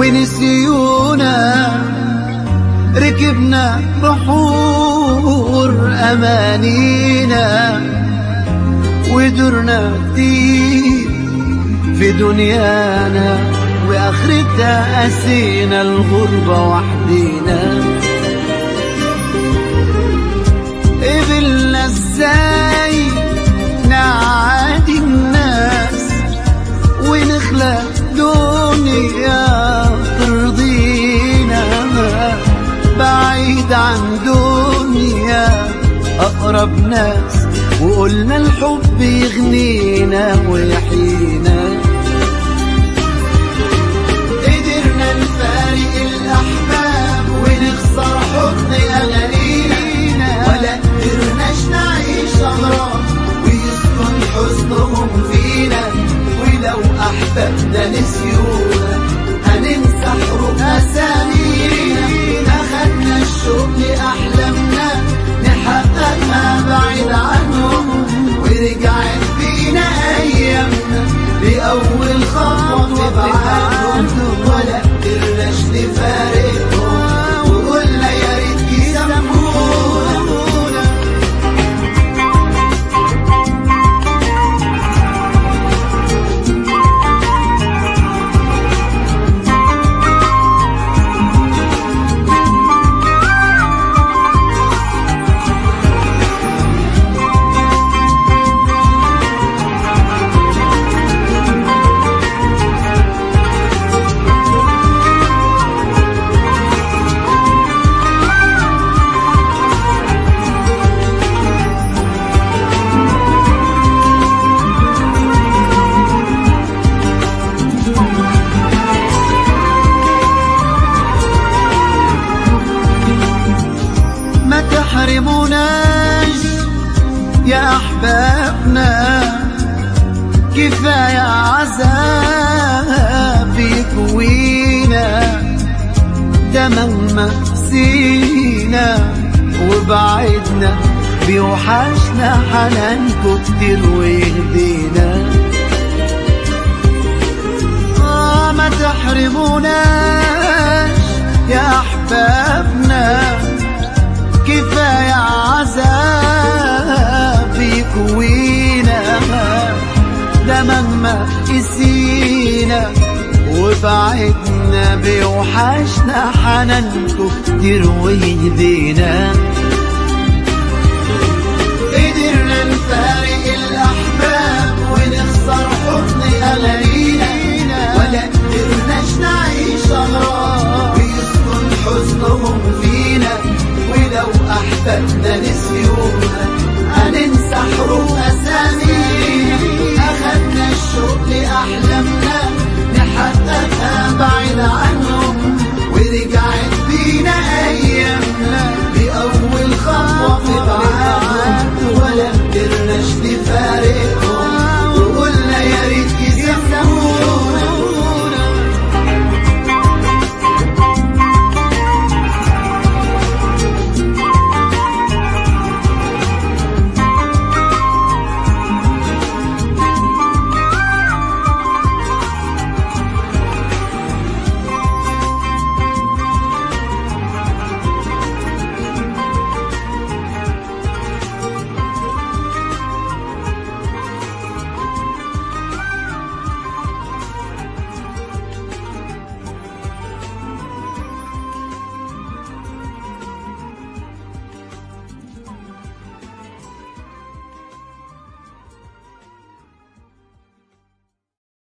ونسيونا ركبنا بحور أمانينا ودرنا كتير في دنيانا وآخرتها قسينا الغربة وحدينا قبلنا ازاي نعادي الناس ونخلق دنيا ترضينا بعيد عن دنيا أقرب ناس وقلنا الحب يغنينا ويحيينا قدرنا نفارق الأحباب ونخسر حضن أغانينا ولا قدرناش نعيش أغراب ويسكن حزنهم فينا ولو أحببنا نسيونا هننسى حروف أسامينا أخدنا الشوق لأحلامنا نحققها بعيد عنهم ورجعت بينا أيامنا لأول خطوة تبعدهم ولا قدرناش نفارقهم وقلنا يا ريت يسامحونا ما تحرموناش يا أحبابنا كفاية عذاب يكوينا ده مهما سينا وبعدنا بيوحشنا حنانكو كتير ويهدينا آه ما تحرموناش يا أحبابنا كفاية عذاب يكوينا ده مهما قسينا وبعدنا بيوحشنا حنانكو كتير ويهدينا قدرنا نفارق الأحباب ونخسر حضن أغانينا ولا قدرناش نعيش أغراب ويسكن حزنهم فينا ولو أحببنا نسيونا هننسى حروف أسامينا أخدنا الشوق لأحلامنا نحققها